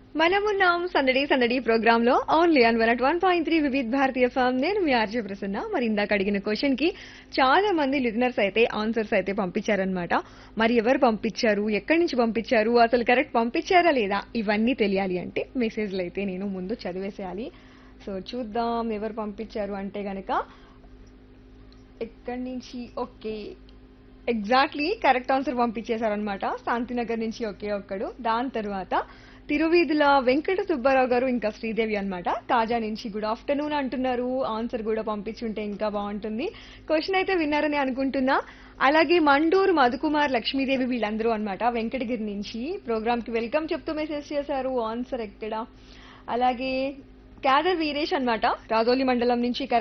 మనమున్నాం సందడి సందడి ప్రోగ్రామ్ లో only on one one point three Vividh Bharati ఫామ్ నేను మీ ఆర్జే ప్రసన్న మరి ఇందాక అడిగిన క్వశ్చన్ కి చాలా మంది లిజనర్స్ అయితే ఆన్సర్స్ అయితే పంపించారనమాట మరి ఎవరు పంపించారు ఎక్కడి నుంచి పంపించారు అసలు కరెక్ట్ పంపించారా లేదా ఇవన్నీ తెలియాలి అంటే మెసేజ్లు అయితే నేను ముందు చదివేసేయాలి సో చూద్దాం ఎవరు పంపించారు అంటే గనక ఎక్కడి నుంచి ఓకే ఎగ్జాక్ట్లీ కరెక్ట్ ఆన్సర్ పంపించేశారనమాట శాంతినగర్ నుంచి ఒకే ఒక్కడు దాని తర్వాత తిరువీధుల వెంకట సుబ్బారావు గారు ఇంకా శ్రీదేవి అన్నమాట తాజా నుంచి గుడ్ ఆఫ్టర్నూన్ అంటున్నారు ఆన్సర్ కూడా పంపించుంటే ఇంకా బాగుంటుంది క్వశ్చన్ అయితే విన్నారని అనుకుంటున్నా అలాగే మండూరు మధుకుమార్ లక్ష్మీదేవి వీళ్ళందరూ అన్నమాట వెంకటగిరి నుంచి ప్రోగ్రామ్ కి వెల్కమ్ చెప్తూ మెసేజ్ చేశారు ఆన్సర్ ఎక్కడ అలాగే క్యాడర్ వీరేష్ అన్నమాట రాజోలి మండలం నుంచి